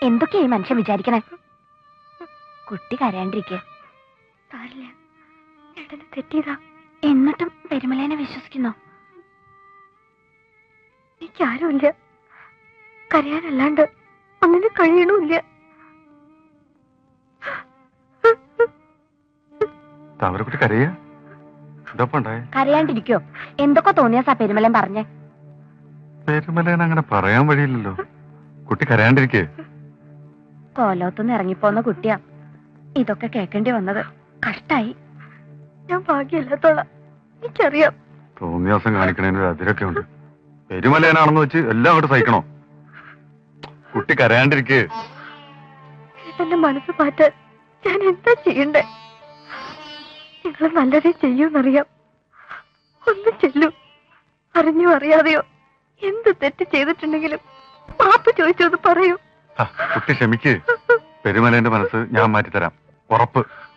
എന്തൊക്കെയായി മനുഷ്യൻ വിചാരിക്കണേ കുട്ടി കരയാണ്ടിരിക്കെ സാരില്ല ഏട്ടന് തെറ്റിയതാ എന്നിട്ടും പെരുമലേനെ വിശ്വസിക്കുന്നോ എനിക്കാരുമില്ല കരയാനല്ലാണ്ട് ഒന്നിനും കഴിയണമില്ല താമരക്കുട്ടി കരയ ഇതപ്പോ ഉണ്ടായേ കരയാണ്ടിരിക്കോ എന്തൊക്കെ തോന്നിയാ പെരുമലൻ പറഞ്ഞേ പെരുമലേന അങ്ങനെ പറയാൻ വഴിയില്ലല്ലോ കുട്ടി കരയാണ്ടിരിക്കേ കോലോത്തുനിന്ന് ഇറങ്ങിപ്പോന്ന കുട്ടിയാ ഇതൊക്കെ കേൾക്കേണ്ടി വന്നത് കഷ്ടായി ഞാൻ ഭാഗ്യമില്ലാത്തോളാം എനിക്കറിയാം തോന്നിയാസം കാണിക്കണേന് ഒരു അതിരൊക്കെ ഉണ്ട് പെരുമലേനാണെന്ന് വെച്ച് എല്ലാം അങ്ങോട്ട് സഹിക്കണോ കുട്ടി കരയാണ്ടിരിക്കേ എന്റെ മനസ്സ് മാറ്റാൻ ഞാൻ എന്താ ചെയ്യണ്ടേ നിങ്ങൾ നല്ലതേ ചെയ്യൂന്നറിയാം ഒന്ന് ചെല്ലൂ അറിഞ്ഞോ അറിയാതെയോ എന്ത് തെറ്റ് ചെയ്തിട്ടുണ്ടെങ്കിലും മാപ്പ് ചോദിച്ചത് പറയൂ ആ, കുട്ടി ക്ഷമിക്ക് പെരുമലേന്റെ മനസ്സ് ഞാൻ മാറ്റിത്തരാം ഉറപ്പ്